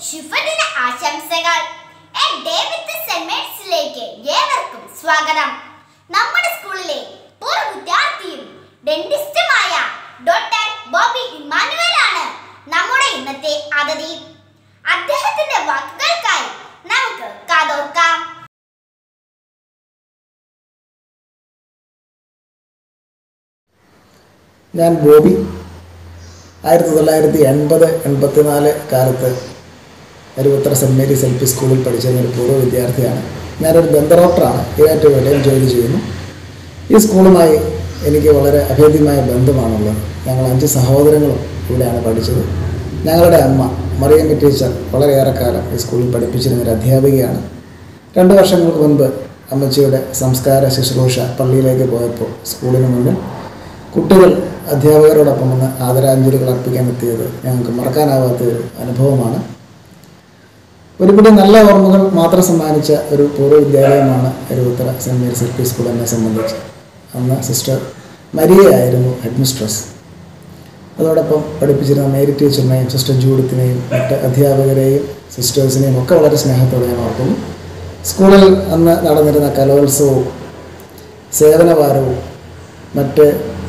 ശുഭദിന ആശംസകൾ A day with സെമേഴ്സിലേക്ക് ഏവർക്കും സ്വാഗതം നമ്മുടെ സ്കൂളിലെ പൂർവ്വ വിദ്യാർത്ഥിയും ഡെന്റിസ്റ്റുമായ ഡോക്ടർ ബോബി ഇമ്മാനുവൽ ആണ് നമ്മുടെ ഇന്നത്തെ അതിഥി അദ്ദേഹത്തിന്റെ വാക്കുകൾക്കായി നമുക്ക് കാതോർക്കാം ഞാൻ ബോബി ആയിരത്തി തൊള്ളായിരത്തി എൺപത് എൺപത്തിനാല് കാലത്ത് അരുപത്ര സെൻറ് മേരീസ് എൽ പി സ്കൂളിൽ പഠിച്ചിരുന്ന ഒരു പൂർവ്വ വിദ്യാർത്ഥിയാണ് ഞാനൊരു ദന്തഡോക്ടറാണ് ഇരാറ്റുപേട്ടയിൽ ജോലി ചെയ്യുന്നു ഈ സ്കൂളുമായി എനിക്ക് വളരെ അഭേദ്യമായ ബന്ധമാണുള്ളത് ഞങ്ങൾ അഞ്ച് സഹോദരങ്ങളും ഇവിടെയാണ് പഠിച്ചത് ഞങ്ങളുടെ അമ്മ മറിയമ്മ ടീച്ചർ വളരെയേറെ കാലം ഈ സ്കൂളിൽ പഠിപ്പിച്ചിരുന്ന ഒരു അധ്യാപികയാണ് രണ്ട് വർഷങ്ങൾക്ക് മുൻപ് അമ്മച്ചിയുടെ സംസ്കാര ശുശ്രൂഷ പള്ളിയിലേക്ക് പോയപ്പോൾ സ്കൂളിന് മുന്നിൽ കുട്ടികൾ അധ്യാപകരോടൊപ്പം വന്ന് ആദരാഞ്ജലികൾ അർപ്പിക്കാൻ എത്തിയത് ഞങ്ങൾക്ക് മറക്കാനാവാത്ത ഒരു അനുഭവമാണ് ഒരുപിടി നല്ല ഓർമ്മകൾ മാത്രം സമ്മാനിച്ച ഒരു പൂർവ്വ വിദ്യാലയമാണ് എരുവുത്തറ Saint Mary's L P school എന്നെ സംബന്ധിച്ച് അന്ന് സിസ്റ്റർ മരിയയായിരുന്നു ഹെഡ് മിസ്ട്രസ് അതോടൊപ്പം പഠിപ്പിച്ചിരുന്ന മേരി ടീച്ചറിനെയും സിസ്റ്റർ ജൂഡിത്തിനെയും മറ്റ് അധ്യാപകരെയും സിസ്റ്റേഴ്സിനെയും ഒക്കെ വളരെ സ്നേഹത്തോടെ ഞാൻ ഓർക്കുന്നു സ്കൂളിൽ അന്ന് നടന്നിരുന്ന കലോത്സവവും സേവനവാരവും മറ്റ്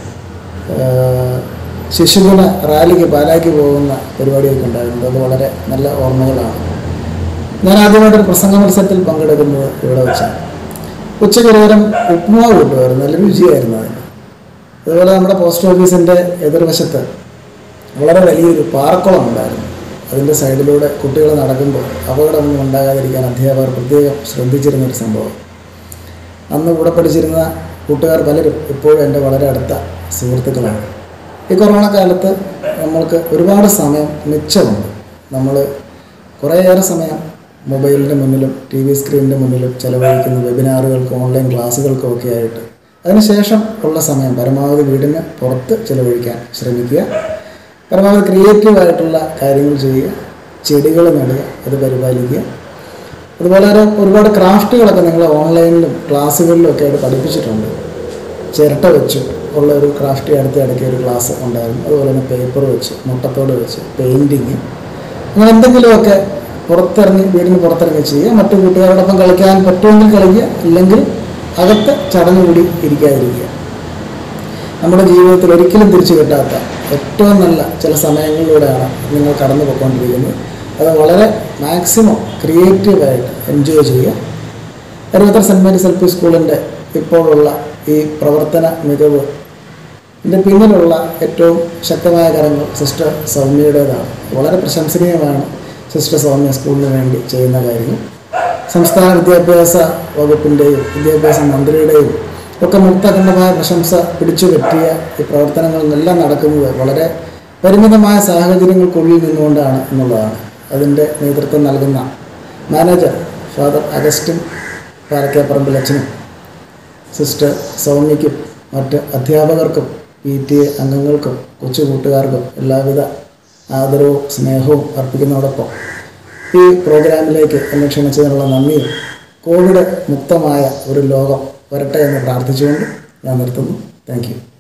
ആഹ്, ശിശുദിന റാലിക്ക് പാലാക്കി പോകുന്ന പരിപാടിയൊക്കെ ഉണ്ടായിരുന്നു അത് വളരെ നല്ല ഓർമ്മകളാണ് ഞാൻ ആദ്യമായിട്ടൊരു പ്രസംഗ മത്സരത്തിൽ പങ്കെടുക്കുന്നത് ഇവിടെ വെച്ചാണ് ഉച്ചയ്ക്ക് ഒരു നേരം ഉപ്പുമാവ് കിട്ടുമായിരുന്നു നല്ല രുചിയായിരുന്നു അതിന് അതുപോലെ നമ്മുടെ പോസ്റ്റ് ഓഫീസിൻ്റെ എതിർവശത്ത് വളരെ വലിയൊരു പാറക്കുളം ഉണ്ടായിരുന്നു അതിൻ്റെ സൈഡിലൂടെ കുട്ടികൾ നടക്കുമ്പോൾ അപകടമൊന്നും ഉണ്ടാകാതിരിക്കാൻ അധ്യാപകർ പ്രത്യേകം ശ്രദ്ധിച്ചിരുന്ന ഒരു സംഭവം അന്ന് കൂടെ പഠിച്ചിരുന്ന കൂട്ടുകാർ പലരും ഇപ്പോഴും എൻ്റെ വളരെ അടുത്ത സുഹൃത്തുക്കളാണ് ഈ കൊറോണ കാലത്ത് നമ്മൾക്ക് ഒരുപാട് സമയം മിച്ചമുണ്ട് നമ്മൾ കുറേയേറെ സമയം മൊബൈലിൻ്റെ മുന്നിലും ടി വി സ്ക്രീനിൻ്റെ മുന്നിലും ചിലവഴിക്കുന്ന വെബിനാറുകൾക്കും ഓൺലൈൻ ക്ലാസ്സുകൾക്കും ഒക്കെ ആയിട്ട് അതിനുശേഷം ഉള്ള സമയം പരമാവധി വീടിന് പുറത്ത് ചിലവഴിക്കാൻ ശ്രമിക്കുക പരമാവധി ക്രിയേറ്റീവായിട്ടുള്ള കാര്യങ്ങൾ ചെയ്യുക ചെടികൾ നടുക അത് പരിപാലിക്കുക അതുപോലെ തന്നെ ഒരുപാട് ക്രാഫ്റ്റുകളൊക്കെ നിങ്ങൾ ഓൺലൈനിലും ക്ലാസ്സുകളിലും ഒക്കെ ആയിട്ട് പഠിപ്പിച്ചിട്ടുണ്ട് ചിരട്ട വെച്ച് ഉള്ള ഒരു ക്രാഫ്റ്റ് അടുത്ത് ഇടയ്ക്ക് ഒരു ക്ലാസ് ഉണ്ടായിരുന്നു അതുപോലെ തന്നെ പേപ്പർ വെച്ച് മുട്ടത്തോട് വെച്ച് പെയിൻറ്റിങ് അങ്ങനെ എന്തെങ്കിലുമൊക്കെ പുറത്തിറങ്ങി വീടിന് പുറത്തിറങ്ങി ചെയ്യുക മറ്റു കൂട്ടുകാരോടൊപ്പം കളിക്കാൻ പറ്റുമെങ്കിൽ കളിക്കുക ഇല്ലെങ്കിൽ അകത്ത് ചടഞ്ഞുകൂടി ഇരിക്കാതിരിക്കുക നമ്മുടെ ജീവിതത്തിൽ ഒരിക്കലും തിരിച്ചു കിട്ടാത്ത ഏറ്റവും നല്ല ചില സമയങ്ങളിലൂടെയാണ് നിങ്ങൾ കടന്നു പോയിക്കൊണ്ടിരിക്കുന്നത് അത് വളരെ മാക്സിമം ക്രിയേറ്റീവായിട്ട് എൻജോയ് ചെയ്യുക എരുവത്തർ സെൻറ് മേരീസ് എൽ പി സ്കൂളിൻ്റെ ഇപ്പോഴുള്ള ഈ പ്രവർത്തന മികവ് ഇതിൻ്റെ പിന്നിലുള്ള ഏറ്റവും ശക്തമായ കാര്യങ്ങൾ സിസ്റ്റർ സൗമ്യയുടേതാണ് വളരെ പ്രശംസനീയമാണ് സിസ്റ്റർ സൗമ്യ സ്കൂളിന് വേണ്ടി ചെയ്യുന്ന കാര്യങ്ങൾ സംസ്ഥാന വിദ്യാഭ്യാസ വകുപ്പിൻ്റെയും വിദ്യാഭ്യാസ മന്ത്രിയുടെയും ഒക്കെ മുക്തഖണ്ഡമായ പ്രശംസ പിടിച്ചു പറ്റിയ ഈ പ്രവർത്തനങ്ങളെല്ലാം നടക്കുന്നത് വളരെ പരിമിതമായ സാഹചര്യങ്ങൾക്കുള്ളിൽ നിന്നുകൊണ്ടാണ് എന്നുള്ളതാണ് അതിൻ്റെ നേതൃത്വം നൽകുന്ന മാനേജർ ഫാദർ അഗസ്റ്റിൻ പാലക്കാപ്പറമ്പിൽ അച്ഛനും സിസ്റ്റർ സൗമ്യയ്ക്കും മറ്റ് അധ്യാപകർക്കും പി ടി എ അംഗങ്ങൾക്കും കൊച്ചു കൂട്ടുകാർക്കും എല്ലാവിധ ആദരവും സ്നേഹവും അർപ്പിക്കുന്നതോടൊപ്പം ഈ പ്രോഗ്രാമിലേക്ക് എന്നെ ക്ഷണിച്ചതിനുള്ള നന്ദിയും കോവിഡ് മുക്തമായ ഒരു ലോകം വരട്ടെ എന്ന് പ്രാർത്ഥിച്ചുകൊണ്ട് ഞാൻ നിർത്തുന്നു താങ്ക് യു